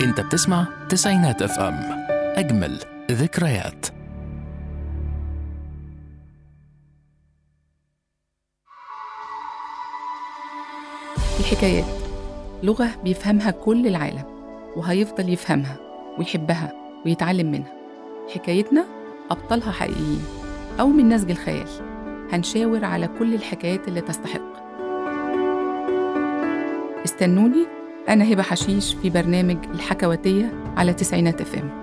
انت بتسمع تسعينات اف ام اجمل ذكريات الحكايات لغة بيفهمها كل العالم وهيفضل يفهمها ويحبها ويتعلم منها حكايتنا أبطالها حقيقيين أو من نسج الخيال هنشاور على كل الحكايات اللي تستحق استنوني أنا هبة حشيش في برنامج الحكواتية على تسعينات اف ام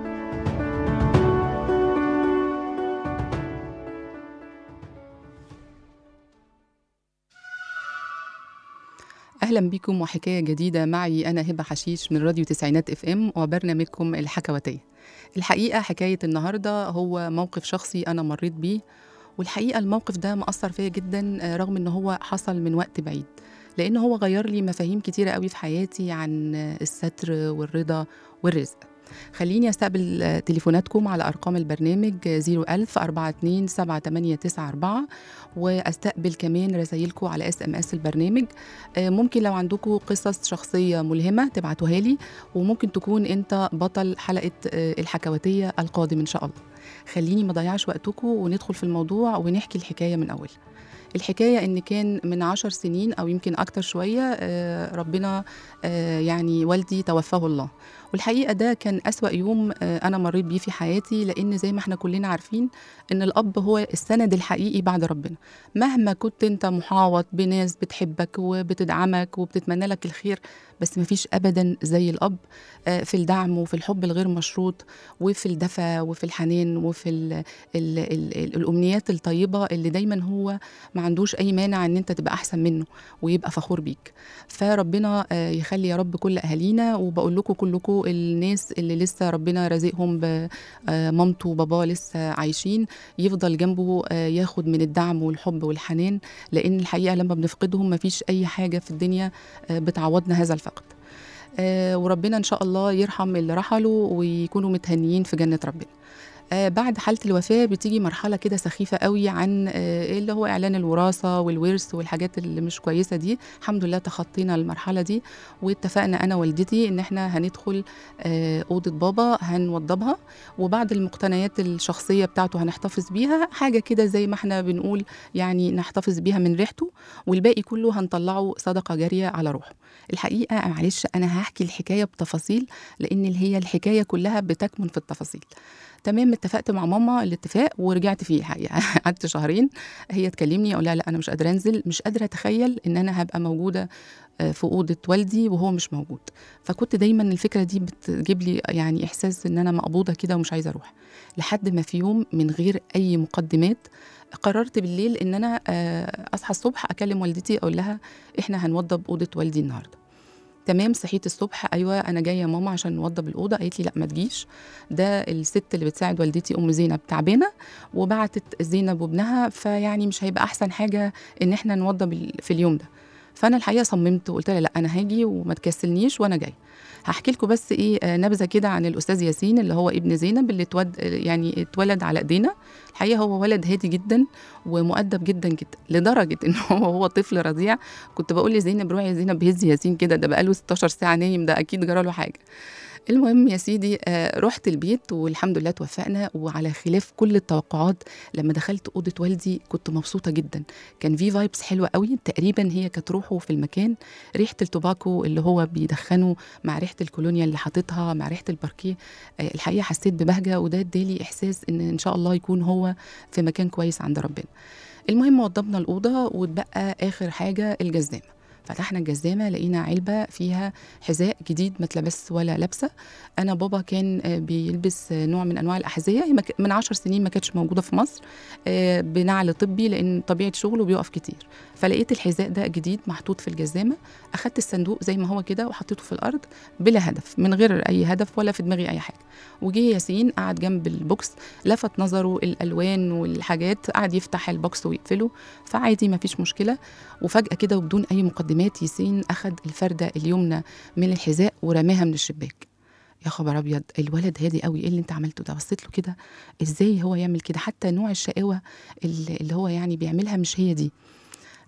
أهلا بكم وحكاية جديدة معي أنا هبة حشيش من راديو تسعينات اف ام وبرنامجكم الحكواتية الحقيقة حكاية النهاردة هو موقف شخصي أنا مريت بيه والحقيقة الموقف ده مأثر فيا جدا آه، رغم إن هو حصل من وقت بعيد لأن هو غير لي مفاهيم كتيرة قوي في حياتي عن آه، الستر والرضا والرزق خليني استقبل آه، تليفوناتكم على ارقام البرنامج آه، 01000 42 7894 واستقبل كمان رسايلكم على اس ام اس البرنامج آه، ممكن لو عندكم قصص شخصيه ملهمه تبعتوها لي وممكن تكون انت بطل حلقه آه، الحكواتيه القادم ان شاء الله خليني ما ضيعش وقتكم وندخل في الموضوع ونحكي الحكايه من اول الحكاية إن كان من عشر سنين أو يمكن أكتر شوية آه، ربنا آه، يعني والدي توفاه الله والحقيقة ده كان أسوأ يوم آه، أنا مريت بيه في حياتي لأن زي ما احنا كلنا عارفين إن الأب هو السند الحقيقي بعد ربنا مهما كنت أنت محاوط بناس بتحبك وبتدعمك وبتتمنى لك الخير بس مفيش أبدا زي الأب آه، في الدعم وفي الحب الغير مشروط وفي الدفى وفي الحنان وفي ال ال ال ال الأمنيات الطيبة اللي دايما هو ما عندوش أي مانع إن أنت تبقى أحسن منه ويبقى فخور بيك فربنا آه، يخلي يا رب كل أهالينا وبقول لكم كلكم الناس اللي لسه ربنا رازقهم بمامته وباباه لسه عايشين يفضل جنبه آه، ياخد من الدعم والحب والحنان لأن الحقيقة لما بنفقدهم مفيش أي حاجة في الدنيا آه، بتعوضنا هذا الفقد آه، وربنا ان شاء الله يرحم اللي رحلوا ويكونوا متهنيين في جنه ربنا آه، بعد حالة الوفاة بتيجي مرحلة كده سخيفة قوي عن آه، اللي هو إعلان الوراثة والورث والحاجات اللي مش كويسة دي الحمد لله تخطينا المرحلة دي واتفقنا أنا والدتي إن إحنا هندخل آه، أوضة بابا هنوضبها وبعد المقتنيات الشخصية بتاعته هنحتفظ بيها حاجة كده زي ما إحنا بنقول يعني نحتفظ بيها من ريحته والباقي كله هنطلعه صدقة جارية على روحه الحقيقة معلش أنا هحكي الحكاية بتفاصيل لأن اللي هي الحكاية كلها بتكمن في التفاصيل تمام اتفقت مع ماما الاتفاق ورجعت فيه الحقيقه قعدت شهرين هي تكلمني اقول لها لا انا مش قادره انزل مش قادره اتخيل ان انا هبقى موجوده آه، في اوضه والدي وهو مش موجود فكنت دايما الفكره دي بتجيب لي يعني احساس ان انا مقبوضه كده ومش عايزه اروح لحد ما في يوم من غير اي مقدمات قررت بالليل ان انا آه، اصحى الصبح اكلم والدتي اقول لها احنا هنوضب اوضه والدي النهارده تمام صحيت الصبح ايوه انا جايه يا ماما عشان نوضب الاوضه قالت لي لا ما تجيش ده الست اللي بتساعد والدتي ام زينب تعبانه وبعتت زينب وابنها فيعني مش هيبقى احسن حاجه ان احنا نوضب ال- في اليوم ده فانا الحقيقه صممت وقلت لها لا انا هاجي وما تكسلنيش وانا جاي هحكي لكم بس ايه آه، نبذه كده عن الاستاذ ياسين اللي هو ابن زينب اللي اتود يعني اتولد على ايدينا الحقيقه هو ولد هادي جدا ومؤدب جدا جدا لدرجه ان هو هو طفل رضيع كنت بقول لزينب روحي يا زينب هزي ياسين كده ده بقاله 16 ساعه نايم ده اكيد جرى له حاجه المهم يا سيدي آه، رحت البيت والحمد لله توفقنا وعلى خلاف كل التوقعات لما دخلت اوضه والدي كنت مبسوطه جدا كان في فايبس حلوه قوي تقريبا هي كانت روحه في المكان ريحه التوباكو اللي هو بيدخنه مع ريحه الكولونيا اللي حاططها مع ريحه الباركيه آه، الحقيقه حسيت ببهجه وده ادالي احساس ان ان شاء الله يكون هو في مكان كويس عند ربنا المهم وضبنا الاوضه واتبقى اخر حاجه الجزامه فتحنا الجزامه لقينا علبه فيها حذاء جديد ما اتلبس ولا لابسه انا بابا كان آه، بيلبس آه، نوع من انواع الاحذيه هي ما ك- من عشر سنين ما كانتش موجوده في مصر آه، بنعل طبي لان طبيعه شغله بيقف كتير فلقيت الحذاء ده جديد محطوط في الجزامه اخدت الصندوق زي ما هو كده وحطيته في الارض بلا هدف من غير اي هدف ولا في دماغي اي حاجه وجه ياسين قعد جنب البوكس لفت نظره الالوان والحاجات قعد يفتح البوكس ويقفله فعادي ما فيش مشكله وفجاه كده وبدون اي مقدمات ياسين اخد الفرده اليمنى من الحذاء ورماها من الشباك يا خبر ابيض الولد هادي قوي ايه اللي انت عملته ده بصيت له كده ازاي هو يعمل كده حتى نوع الشقاوه اللي اللي هو يعني بيعملها مش هي دي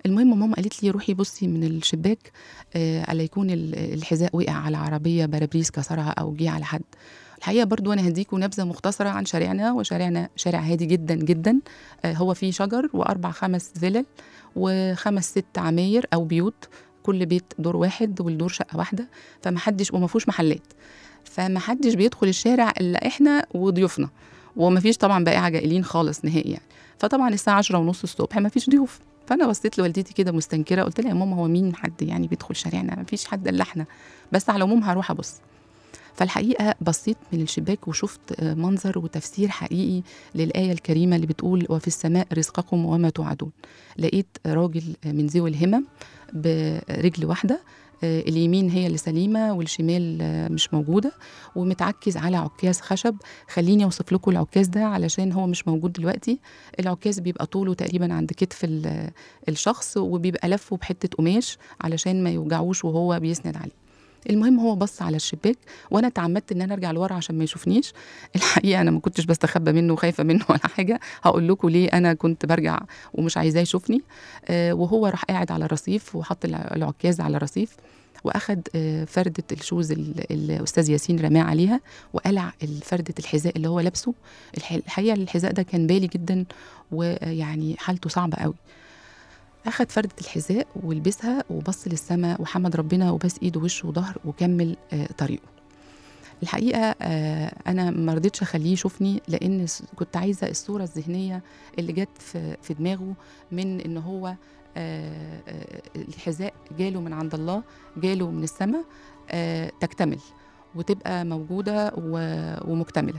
المهم ماما قالت لي روحي بصي من الشباك آه الا يكون ال- الحذاء وقع على عربيه بارابريز كسرها او جه على حد الحقيقه برضو انا هديكوا نبذه مختصره عن شارعنا وشارعنا شارع هادي جدا جدا آه هو فيه شجر واربع خمس فيلل وخمس ست عماير او بيوت كل بيت دور واحد والدور شقه واحده فمحدش وما فيهوش محلات فمحدش بيدخل الشارع الا احنا وضيوفنا ومفيش طبعا بائعه جائلين خالص نهائي يعني فطبعا الساعه 10 ونص الصبح مفيش ضيوف فانا بصيت لوالدتي كده مستنكره قلت لها يا ماما هو مين حد يعني بيدخل شارعنا مفيش حد الا احنا بس على العموم هروح ابص فالحقيقه بصيت من الشباك وشفت آه، منظر وتفسير حقيقي للايه الكريمه اللي بتقول وفي السماء رزقكم وما توعدون لقيت راجل من ذوي الهمم برجل واحده آه، اليمين هي اللي سليمه والشمال آه، مش موجوده ومتعكز على عكاز خشب خليني اوصف لكم العكاز ده علشان هو مش موجود دلوقتي العكاز بيبقى طوله تقريبا عند كتف ال- الشخص وبيبقى لفه بحته قماش علشان ما يوجعوش وهو بيسند عليه المهم هو بص على الشباك وانا تعمدت ان انا ارجع لورا عشان ما يشوفنيش الحقيقه انا ما كنتش بستخبى منه وخايفه منه ولا حاجه هقول لكم ليه انا كنت برجع ومش عايزاه يشوفني آه وهو راح قاعد على الرصيف وحط الع- العكاز على الرصيف واخد آه، فردة الشوز اللي الاستاذ ياسين رماه عليها وقلع فردة الحذاء اللي هو لابسه الح- الحقيقه الحذاء ده كان بالي جدا ويعني حالته صعبه قوي اخد فردة الحذاء ولبسها وبص للسماء وحمد ربنا وبس ايده وشه وظهر وكمل آه، طريقه الحقيقه آه، انا ما رضيتش اخليه يشوفني لان س- كنت عايزه الصوره الذهنيه اللي جت في في دماغه من ان هو آه، آه، الحذاء جاله من عند الله جاله من السماء آه، تكتمل وتبقى موجوده و- ومكتمله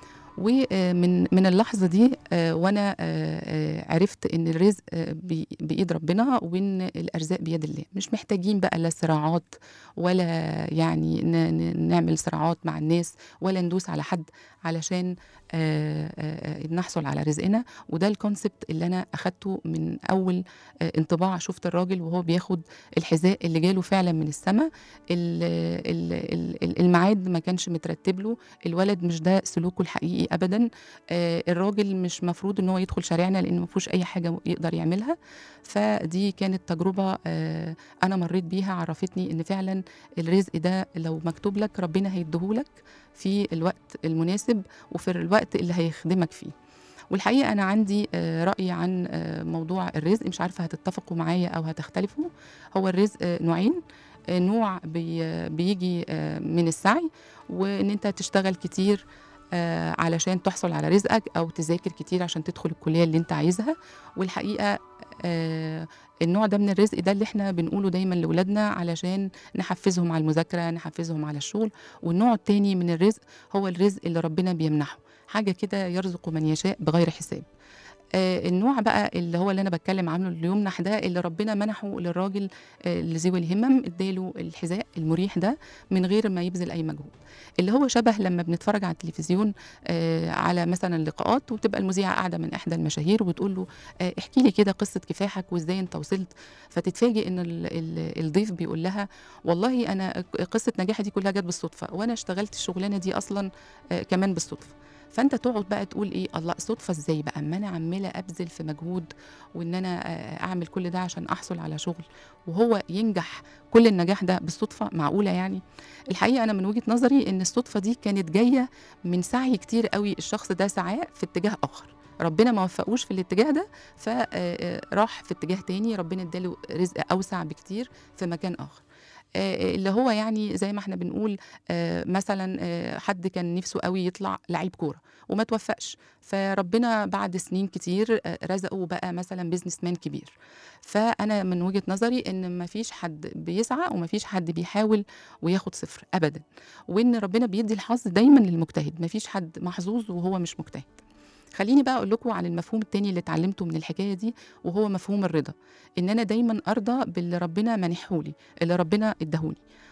ومن من اللحظه دي آه، وانا آه، آه، عرفت ان الرزق آه، بي- بايد ربنا وان الارزاق بيد الله مش محتاجين بقى لا صراعات ولا يعني ن- ن- نعمل صراعات مع الناس ولا ندوس على حد علشان آه، آه، آه، نحصل على رزقنا وده الكونسبت اللي انا اخدته من اول آه، انطباع شفت الراجل وهو بياخد الحذاء اللي جاله فعلا من السماء ال- ال- ال- الميعاد ما كانش مترتب له الولد مش ده سلوكه الحقيقي ابدا آه، الراجل مش مفروض ان هو يدخل شارعنا لان ما فيهوش اي حاجه يقدر يعملها فدي كانت تجربه آه، انا مريت بيها عرفتني ان فعلا الرزق ده لو مكتوب لك ربنا هيديهولك في الوقت المناسب وفي الوقت اللي هيخدمك فيه والحقيقه انا عندي آه، راي عن آه، موضوع الرزق مش عارفه هتتفقوا معايا او هتختلفوا هو الرزق آه، نوعين آه، نوع بي بيجي آه، من السعي وان انت تشتغل كتير آه، علشان تحصل على رزقك او تذاكر كتير عشان تدخل الكليه اللي انت عايزها والحقيقه آه، النوع ده من الرزق ده اللي احنا بنقوله دايما لاولادنا علشان نحفزهم على المذاكره نحفزهم على الشغل والنوع التاني من الرزق هو الرزق اللي ربنا بيمنحه حاجه كده يرزق من يشاء بغير حساب آه النوع بقى اللي هو اللي انا بتكلم عنه اللي يمنح ده اللي ربنا منحه للراجل آه اللي ذوي الهمم اداله الحذاء المريح ده من غير ما يبذل اي مجهود اللي هو شبه لما بنتفرج على التلفزيون آه على مثلا لقاءات وتبقى المذيعه قاعده من احدى المشاهير وبتقول له آه احكي لي كده قصه كفاحك وازاي انت وصلت فتتفاجئ ان ال ال الضيف بيقول لها والله انا قصه نجاحي دي كلها جت بالصدفه وانا اشتغلت الشغلانه دي اصلا آه كمان بالصدفه فانت تقعد بقى تقول ايه الله صدفه ازاي بقى اما انا عماله ابذل في مجهود وان انا آه، اعمل كل ده عشان احصل على شغل وهو ينجح كل النجاح ده بالصدفه معقوله يعني الحقيقه انا من وجهه نظري ان الصدفه دي كانت جايه من سعي كتير قوي الشخص ده سعاه في اتجاه اخر ربنا ما وفقوش في الاتجاه ده فراح في اتجاه تاني ربنا اداله رزق اوسع بكتير في مكان اخر آه، اللي هو يعني زي ما احنا بنقول آه، مثلا آه، حد كان نفسه قوي يطلع لعيب كوره وما توفقش فربنا بعد سنين كتير آه، رزقه وبقى مثلا بيزنس مان كبير فانا من وجهه نظري ان ما فيش حد بيسعى وما فيش حد بيحاول وياخد صفر ابدا وان ربنا بيدي الحظ دايما للمجتهد ما فيش حد محظوظ وهو مش مجتهد خليني بقى اقول لكم على المفهوم التاني اللي اتعلمته من الحكايه دي وهو مفهوم الرضا ان انا دايما ارضى باللي ربنا منحهولي اللي ربنا اداهوني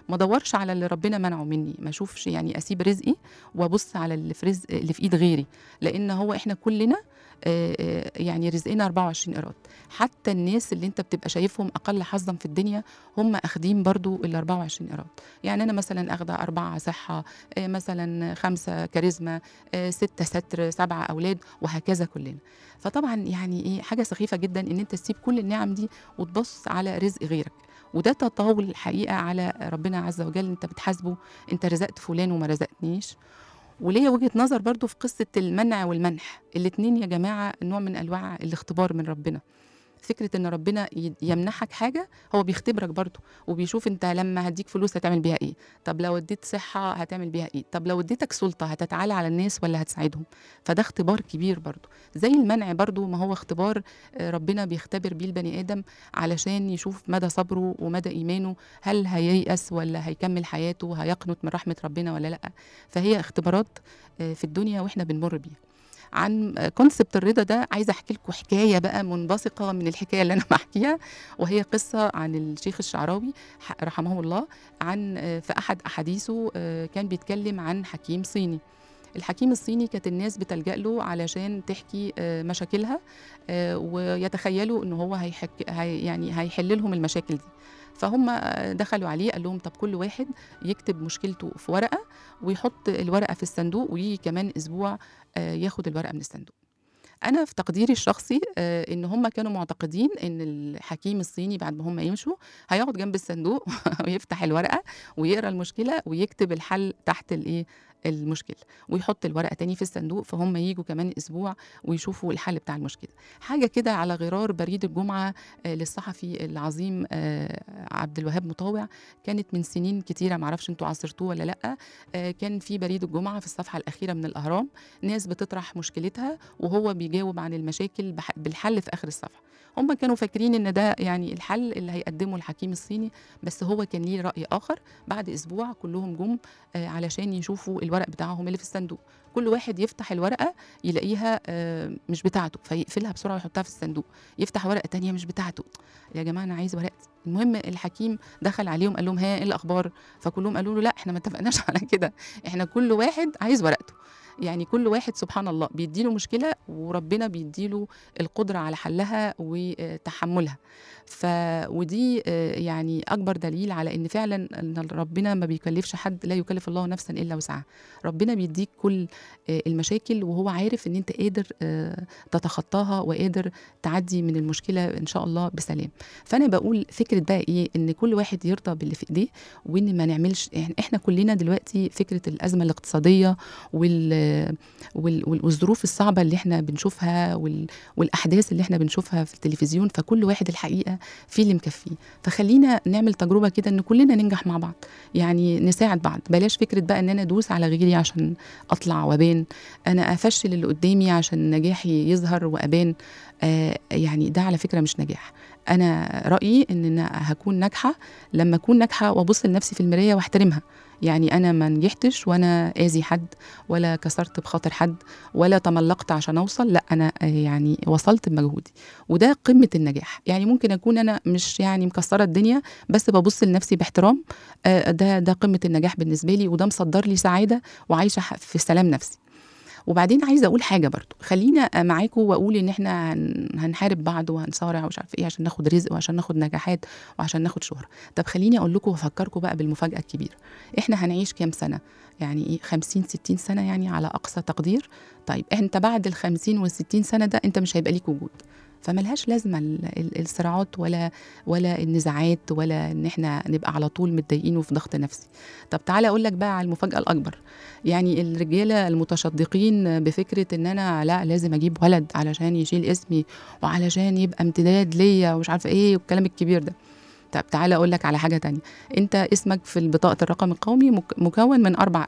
ما ادورش على اللي ربنا منعه مني ما اشوفش يعني اسيب رزقي وابص على اللي في رزق اللي في ايد غيري لان هو احنا كلنا آه، آه، يعني رزقنا 24 قيراط حتى الناس اللي انت بتبقى شايفهم اقل حظا في الدنيا هم اخدين برضو ال 24 قيراط يعني انا مثلا اخده أربعة صحة آه، مثلا خمسة كاريزما آه، ستة ستر سبعة أولاد وهكذا كلنا فطبعا يعني ايه حاجة سخيفة جدا ان انت تسيب كل النعم دي وتبص على رزق غيرك وده تطاول الحقيقة على ربنا عز وجل انت بتحاسبه انت رزقت فلان وما رزقتنيش وليا وجهة نظر برضو في قصة المنع والمنح الاتنين يا جماعة نوع من أنواع الاختبار من ربنا فكرة ان ربنا ي- يمنحك حاجة هو بيختبرك برضو وبيشوف انت لما هديك فلوس هتعمل بيها ايه طب لو اديت صحة هتعمل بيها ايه طب لو اديتك سلطة هتتعالى على الناس ولا هتساعدهم فده اختبار كبير برضو زي المنع برضو ما هو اختبار آه، ربنا بيختبر بيه البني آدم علشان يشوف مدى صبره ومدى إيمانه هل هييأس ولا هيكمل حياته هيقنط من رحمة ربنا ولا لأ فهي اختبارات آه، في الدنيا واحنا بنمر بيها عن كونسبت الرضا ده عايزه احكي لكم حكايه بقى منبثقه من الحكايه اللي انا بحكيها وهي قصه عن الشيخ الشعراوي ح- رحمه الله عن آه، في احد احاديثه آه، كان بيتكلم عن حكيم صيني الحكيم الصيني كانت الناس بتلجأ له علشان تحكي آه، مشاكلها آه، ويتخيلوا ان هو هيحك هي يعني هيحل لهم المشاكل دي فهم آه، دخلوا عليه قال لهم طب كل واحد يكتب مشكلته في ورقه ويحط الورقه في الصندوق ويجي كمان اسبوع آه، ياخد الورقه من الصندوق انا في تقديري الشخصي آه، ان هم كانوا معتقدين ان الحكيم الصيني بعد ما هم يمشوا هيقعد جنب الصندوق ويفتح الورقه ويقرا المشكله ويكتب الحل تحت الايه المشكله ويحط الورقه تاني في الصندوق فهم يجوا كمان اسبوع ويشوفوا الحل بتاع المشكله حاجه كده على غرار بريد الجمعه آه، للصحفي العظيم آه، عبد الوهاب مطاوع كانت من سنين كتيره معرفش انتوا عاصرتوه ولا لا آه، كان في بريد الجمعه في الصفحه الاخيره من الاهرام ناس بتطرح مشكلتها وهو بيجاوب عن المشاكل بح- بالحل في اخر الصفحه هم كانوا فاكرين ان ده يعني الحل اللي هيقدمه الحكيم الصيني بس هو كان ليه راي اخر بعد اسبوع كلهم جم آه، علشان يشوفوا الورق بتاعهم اللي في الصندوق كل واحد يفتح الورقه يلاقيها آه، مش بتاعته فيقفلها بسرعه ويحطها في الصندوق يفتح ورقه تانية مش بتاعته يا جماعه انا عايز ورقتي المهم الحكيم دخل عليهم قال لهم ها ايه الاخبار فكلهم قالوا له لا احنا ما اتفقناش على كده احنا كل واحد عايز ورقته يعني كل واحد سبحان الله بيديله مشكله وربنا بيديله القدره على حلها وتحملها ف ودي آه، يعني اكبر دليل على ان فعلا ان ربنا ما بيكلفش حد لا يكلف الله نفسا الا وسعها ربنا بيديك كل آه، المشاكل وهو عارف ان انت قادر آه، تتخطاها وقادر تعدي من المشكله ان شاء الله بسلام فانا بقول فكره بقى ايه ان كل واحد يرضى باللي في ايديه وان ما نعملش يعني احنا كلنا دلوقتي فكره الازمه الاقتصاديه وال وال- وال- والظروف الصعبه اللي احنا بنشوفها وال والاحداث اللي احنا بنشوفها في التلفزيون فكل واحد الحقيقه في اللي مكفيه فخلينا نعمل تجربه كده ان كلنا ننجح مع بعض يعني نساعد بعض بلاش فكره بقى ان انا ادوس على غيري عشان اطلع وابان انا افشل اللي قدامي عشان نجاحي يظهر وابان آه يعني ده على فكره مش نجاح انا رايي ان انا هكون ناجحه لما اكون ناجحه وابص لنفسي في المرايه واحترمها يعني انا ما نجحتش وانا اذي حد ولا كسرت بخاطر حد ولا تملقت عشان اوصل لا انا آه، يعني وصلت بمجهودي وده قمه النجاح يعني ممكن اكون انا مش يعني مكسره الدنيا بس ببص لنفسي باحترام آه، ده ده قمه النجاح بالنسبه لي وده مصدر لي سعاده وعايشه ح- في سلام نفسي وبعدين عايزه اقول حاجه برضو خلينا معاكم واقول ان احنا هن- هنحارب بعض وهنصارع ومش عارف ايه عشان ناخد رزق وعشان ناخد نجاحات وعشان ناخد شهره طب خليني اقول لكم وافكركم بقى بالمفاجاه الكبيره احنا هنعيش كام سنه يعني ايه 50 60 سنه يعني على اقصى تقدير طيب انت بعد ال 50 وال 60 سنه ده انت مش هيبقى ليك وجود فملهاش لازمه ال- ال- الصراعات ولا ولا النزاعات ولا ان احنا نبقى على طول متضايقين وفي ضغط نفسي طب تعالى اقول لك بقى على المفاجاه الاكبر يعني الرجاله المتشدقين بفكره ان انا لا لازم اجيب ولد علشان يشيل اسمي وعلشان يبقى امتداد ليا ومش عارفه ايه والكلام الكبير ده طب تعالى اقول لك على حاجه تانية انت اسمك في بطاقه الرقم القومي مك- مكون من اربع اسماء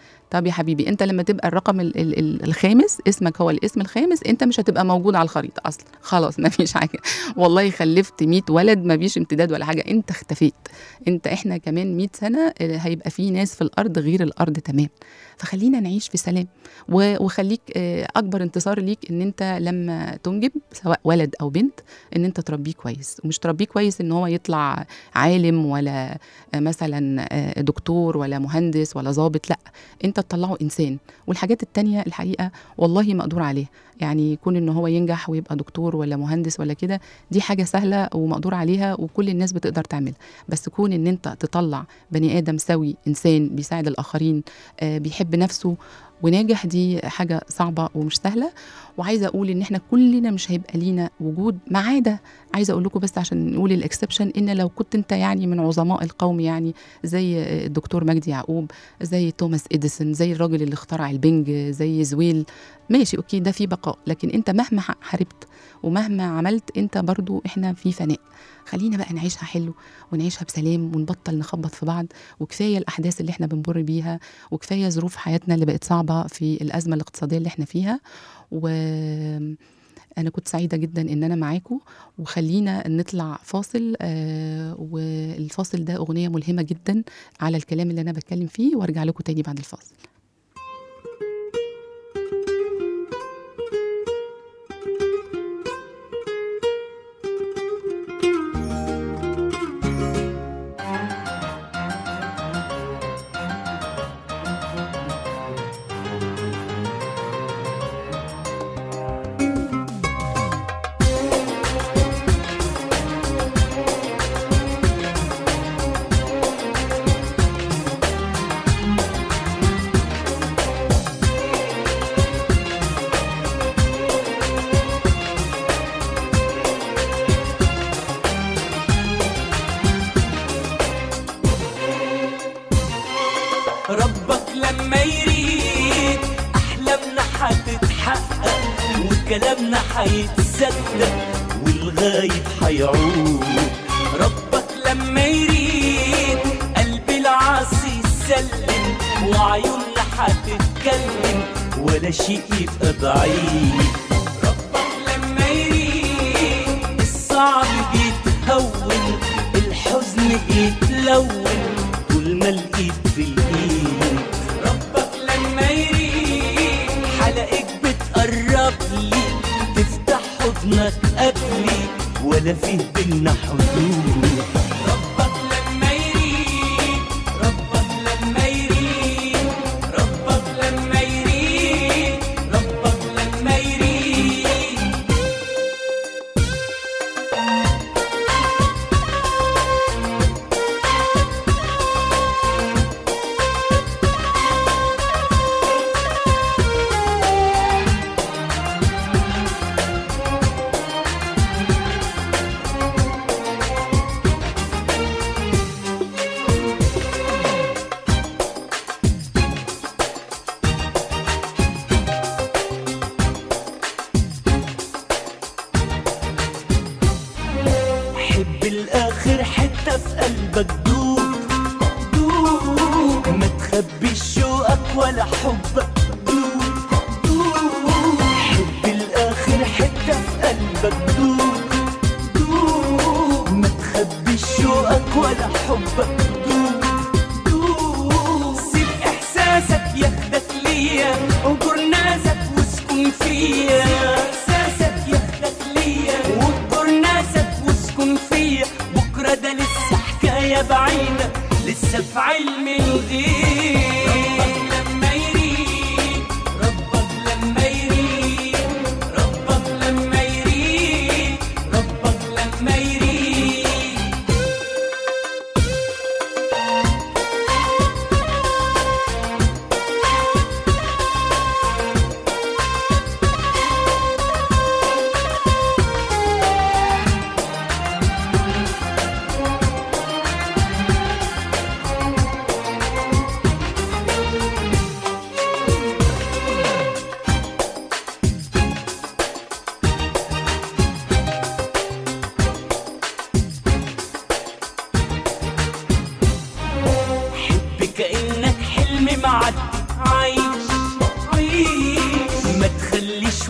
طب يا حبيبي انت لما تبقى الرقم ال ال ال الخامس اسمك هو الاسم الخامس انت مش هتبقى موجود على الخريطه اصلا خلاص ما فيش حاجه والله خلفت 100 ولد ما فيش امتداد ولا حاجه انت اختفيت انت احنا كمان 100 سنه آه، هيبقى في ناس في الارض غير الارض تمام فخلينا نعيش في سلام و- وخليك آه، اكبر انتصار ليك ان انت لما تنجب سواء ولد او بنت ان انت تربيه كويس ومش تربيه كويس ان هو يطلع عالم ولا آه، مثلا آه، دكتور ولا مهندس ولا ضابط لا انت تطلعه انسان والحاجات التانية الحقيقه والله مقدور عليها يعني يكون ان هو ينجح ويبقى دكتور ولا مهندس ولا كده دي حاجه سهله ومقدور عليها وكل الناس بتقدر تعملها بس كون ان انت تطلع بني ادم سوي انسان بيساعد الاخرين آه، بيحب نفسه وناجح دي حاجه صعبه ومش سهله وعايزه اقول ان احنا كلنا مش هيبقى لينا وجود ما عدا عايزه اقول لكم بس عشان نقول الاكسبشن ان لو كنت انت يعني من عظماء القوم يعني زي آه، الدكتور مجدي يعقوب زي توماس اديسون زي الراجل اللي اخترع البنج زي زويل ماشي اوكي ده في بقاء لكن انت مهما ح- حاربت ومهما عملت انت برضو احنا في فناء خلينا بقى نعيشها حلو ونعيشها بسلام ونبطل نخبط في بعض وكفايه الاحداث اللي احنا بنمر بيها وكفايه ظروف حياتنا اللي بقت صعبه في الازمه الاقتصاديه اللي احنا فيها و انا كنت سعيده جدا ان انا معاكم وخلينا نطلع فاصل آه والفاصل ده اغنيه ملهمه جدا على الكلام اللي انا بتكلم فيه وارجع لكم تاني بعد الفاصل ربك لما يريد احلامنا حتتحقق وكلامنا حيتصدق والغايب حيعود ربك لما يريد قلب العاصي يسلم وعيوننا حتتكلم ولا شيء يبقى ضعيف ربك لما يريد الصعب بيتهون الحزن يتلون طول ما الايد في الايد ربك لما يريد حلقك بتقرب لي تفتح حضنك قبلي ولا فيه بينا حدود ربك لما يريد ربك لما يريد ربك لما يريد ربك لما يريد حب الاخر حتة في قلبك دوب دوب ما تخبيش شوقك ولا حبك دوب دوب حب الاخر حتة في قلبك دوب دوب ما تخبيش شوقك ولا حبك دوب دوب سيب احساسك ياخدك ليا انكر ناسك واسكن فيا احساسك ياخدك ليا وانكر ناسك واسكن فيا بكره ده لسه حكايه بعيده لسه في علم الغيب ربك لما يريد ربك لما يريد ربك لما يريد ربك لما يريد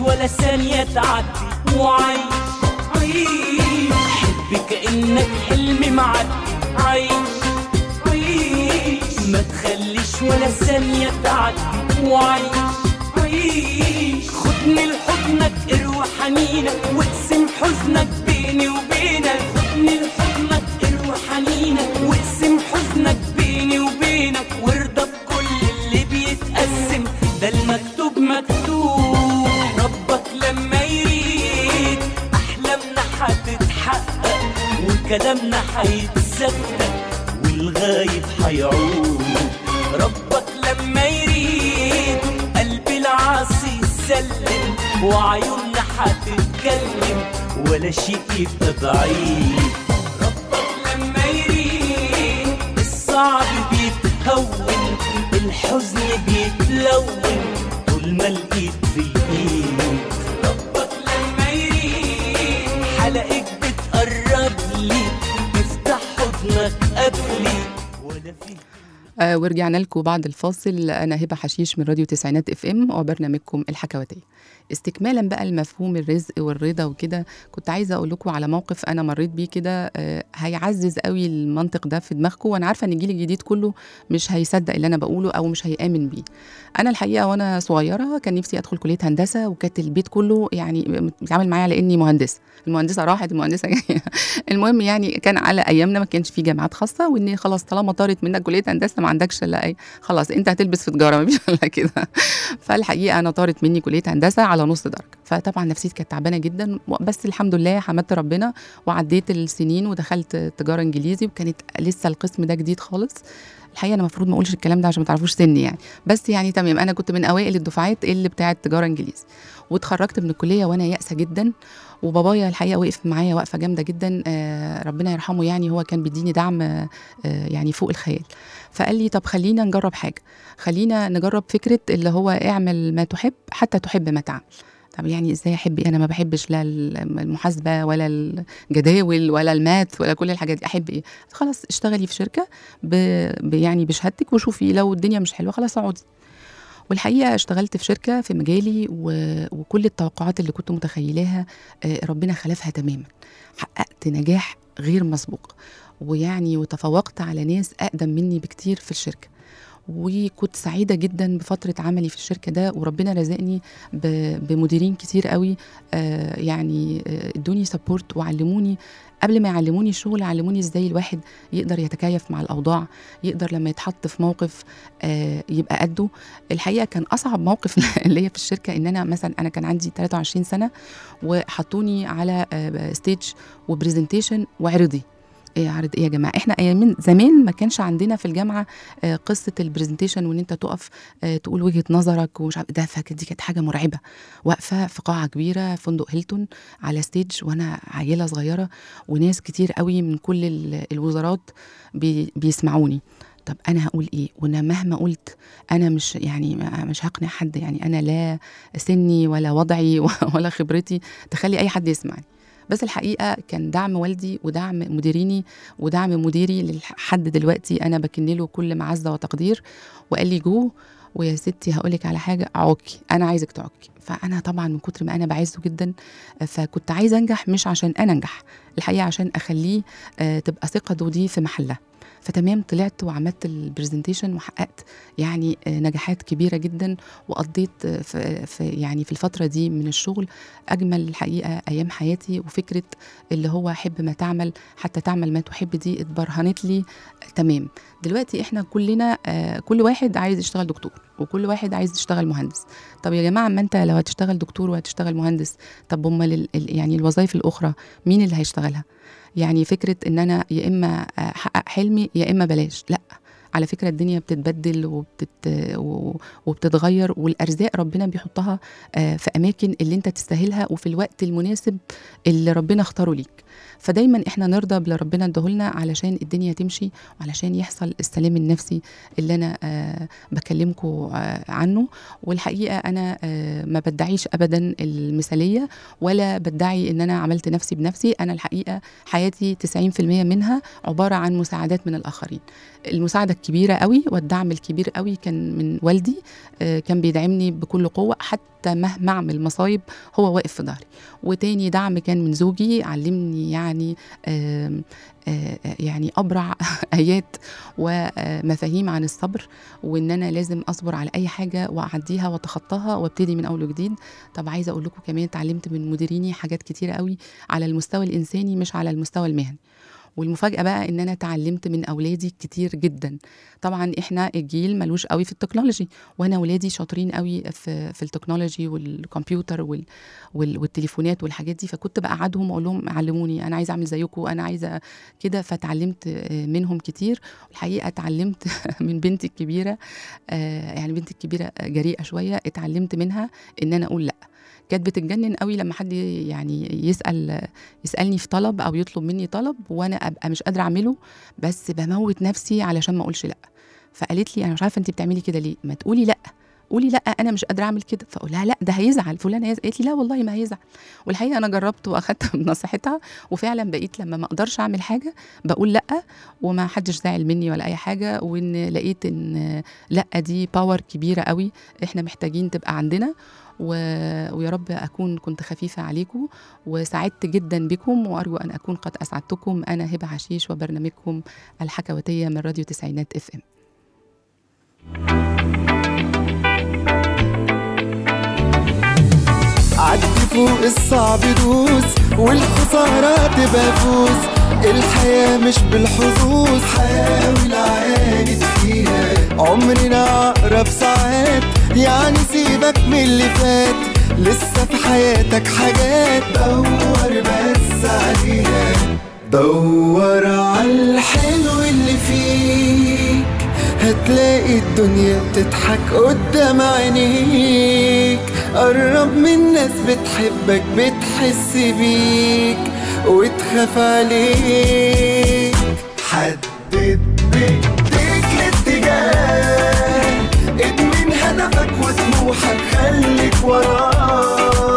ولا ثانية تعدي وعيش عيش حب كأنك حلم معدي عيش عيش ما تخليش ولا ثانية تعدي وعيش عيش خدني لحضنك اروى حنينك واقسم حزنك بيني وبينك خدني لحضنك اروى حنينك واقسم حزنك بيني وبينك وارضى بكل اللي بيتقسم ده المكتوب مكتوب ربك لما يريد احلامنا هتتحقق وكلامنا هيتصدق والغايب هيعود ربك لما يريد قلب العاصي يسلم وعيوننا هتتكلم ولا شيء يبقى بعيد ربك لما يريد الصعب بيتهون الحزن بيتلون طول ما الايد في الايد ربك لما يريد حلقك بتقرب لي افتح حضنك قبلي ولا فيه آه ورجعنا لكم بعد الفاصل انا هبه حشيش من راديو تسعينات اف ام وبرنامجكم الحكواتيه استكمالا بقى المفهوم الرزق والرضا وكده كنت عايزه اقول لكم على موقف انا مريت بيه كده آه هيعزز قوي المنطق ده في دماغكم وانا عارفه ان الجيل الجديد كله مش هيصدق اللي انا بقوله او مش هيامن بيه انا الحقيقه وانا صغيره كان نفسي ادخل كليه هندسه وكانت البيت كله يعني بيتعامل معايا على اني مهندسه المهندسه راحت المهندسه جايه المهم يعني كان على ايامنا ما كانش في جامعات خاصه وان خلاص طالما طارت منك كليه هندسه ما عندكش الا اي خلاص انت هتلبس في تجاره ما فيش الا كده فالحقيقه انا طارت مني كليه هندسه على نص درجه فطبعا نفسيتي كانت تعبانه جدا بس الحمد لله حمدت ربنا وعديت السنين ودخلت تجاره انجليزي وكانت لسه القسم ده جديد خالص الحقيقه انا المفروض ما اقولش الكلام ده عشان ما تعرفوش سني يعني بس يعني تمام انا كنت من اوائل الدفعات اللي بتاعه تجاره انجليزي واتخرجت من الكليه وانا يائسه جدا وبابايا الحقيقه وقف معايا وقفه جامده جدا آه ربنا يرحمه يعني هو كان بيديني دعم آه يعني فوق الخيال فقال لي طب خلينا نجرب حاجه خلينا نجرب فكره اللي هو اعمل ما تحب حتى تحب ما تعمل طب يعني ازاي احب ايه انا ما بحبش لا المحاسبه ولا الجداول ولا المات ولا كل الحاجات دي احب ايه خلاص اشتغلي في شركه ب... ب... يعني بشهادتك وشوفي لو الدنيا مش حلوه خلاص اقعدي والحقيقه اشتغلت في شركه في مجالي و... وكل التوقعات اللي كنت متخيلاها ربنا خلفها تماما حققت نجاح غير مسبوق ويعني وتفوقت على ناس اقدم مني بكتير في الشركه وكنت سعيدة جدا بفترة عملي في الشركة ده وربنا رزقني بمديرين كتير قوي آه يعني ادوني سبورت وعلموني قبل ما يعلموني الشغل علموني ازاي الواحد يقدر يتكيف مع الاوضاع يقدر لما يتحط في موقف آه يبقى قده الحقيقه كان اصعب موقف ليا في الشركه ان انا مثلا انا كان عندي 23 سنه وحطوني على آه ستيج وبرزنتيشن وعرضي ايه عرض ايه يا جماعه احنا ايام زمان ما كانش عندنا في الجامعه آه قصه البرزنتيشن وان انت تقف آه تقول وجهه نظرك ومش عارف ده دي كانت حاجه مرعبه واقفه في قاعه كبيره فندق هيلتون على ستيج وانا عيله صغيره وناس كتير قوي من كل الوزارات بي بيسمعوني طب انا هقول ايه وانا مهما قلت انا مش يعني مش هقنع حد يعني انا لا سني ولا وضعي ولا خبرتي تخلي اي حد يسمعني بس الحقيقه كان دعم والدي ودعم مديريني ودعم مديري لحد دلوقتي انا بكن له كل معزه وتقدير وقال لي جو ويا ستي هقول لك على حاجه عوكي انا عايزك تعوكي فانا طبعا من كتر ما انا بعزه جدا فكنت عايزه انجح مش عشان انا انجح الحقيقه عشان اخليه تبقى ثقته دي في محلها فتمام طلعت وعملت البرزنتيشن وحققت يعني نجاحات كبيره جدا وقضيت في, في يعني في الفتره دي من الشغل اجمل الحقيقه ايام حياتي وفكره اللي هو حب ما تعمل حتى تعمل ما تحب دي اتبرهنت لي تمام دلوقتي احنا كلنا كل واحد عايز يشتغل دكتور وكل واحد عايز يشتغل مهندس طب يا جماعه ما انت لو هتشتغل دكتور وهتشتغل مهندس طب امال يعني الوظائف الاخرى مين اللي هيشتغلها يعني فكره ان انا يا اما احقق حلمي يا اما بلاش لا على فكره الدنيا بتتبدل وبتت وبتتغير والارزاق ربنا بيحطها في اماكن اللي انت تستاهلها وفي الوقت المناسب اللي ربنا اختاره ليك فدايما احنا نرضى باللي ربنا اداهولنا علشان الدنيا تمشي وعلشان يحصل السلام النفسي اللي انا آه بكلمكم آه عنه والحقيقه انا آه ما بدعيش ابدا المثاليه ولا بدعي ان انا عملت نفسي بنفسي انا الحقيقه حياتي 90% منها عباره عن مساعدات من الاخرين المساعده الكبيره قوي والدعم الكبير قوي كان من والدي آه كان بيدعمني بكل قوه حتى مهما اعمل مصايب هو واقف في ظهري وتاني دعم كان من زوجي علمني يعني آم آه يعني ابرع ايات ومفاهيم عن الصبر وان انا لازم اصبر على اي حاجه واعديها واتخطاها وابتدي من اول وجديد طب عايزه اقول لكم كمان اتعلمت من مديريني حاجات كتيره قوي على المستوى الانساني مش على المستوى المهني والمفاجاه بقى ان انا اتعلمت من اولادي كتير جدا طبعا احنا الجيل ملوش قوي في التكنولوجي وانا ولادي شاطرين قوي في في التكنولوجي والكمبيوتر وال وال والتليفونات والحاجات دي فكنت بقعدهم واقول لهم علموني انا عايزه اعمل زيكم انا عايزه كده فتعلمت منهم كتير والحقيقه اتعلمت من بنتي الكبيره يعني بنتي الكبيره جريئه شويه اتعلمت منها ان انا اقول لا كانت بتتجنن قوي لما حد يعني يسال يسالني في طلب او يطلب مني طلب وانا ابقى مش قادره اعمله بس بموت نفسي علشان ما اقولش لا فقالت لي انا مش عارفه انت بتعملي كده ليه ما تقولي لا قولي لا انا مش قادره اعمل كده فاقول لها لا ده هيزعل فلانه هيزعل قالت لي لا والله ما هيزعل والحقيقه انا جربت واخدت بنصيحتها وفعلا بقيت لما ما اقدرش اعمل حاجه بقول لا وما حدش زعل مني ولا اي حاجه وان لقيت ان لا دي باور كبيره قوي احنا محتاجين تبقى عندنا و... ويا رب أكون كنت خفيفة عليكم وسعدت جدا بكم وأرجو أن أكون قد أسعدتكم أنا هبة حشيش وبرنامجكم الحكواتية من راديو تسعينات اف ام عدي فوق الصعب دوس والخسارة تبقى فوز الحياة مش بالحظوظ حاول عاند فيها عمرنا أقرب ساعات يعني سيبك من اللي فات لسه في حياتك حاجات دور بس عليها دور على الحلو اللي فيك هتلاقي الدنيا بتضحك قدام عينيك قرب من ناس بتحبك بتحس بيك وتخاف عليك حدد بايديك الاتجاه ادمن هدفك وطموحك خليك وراه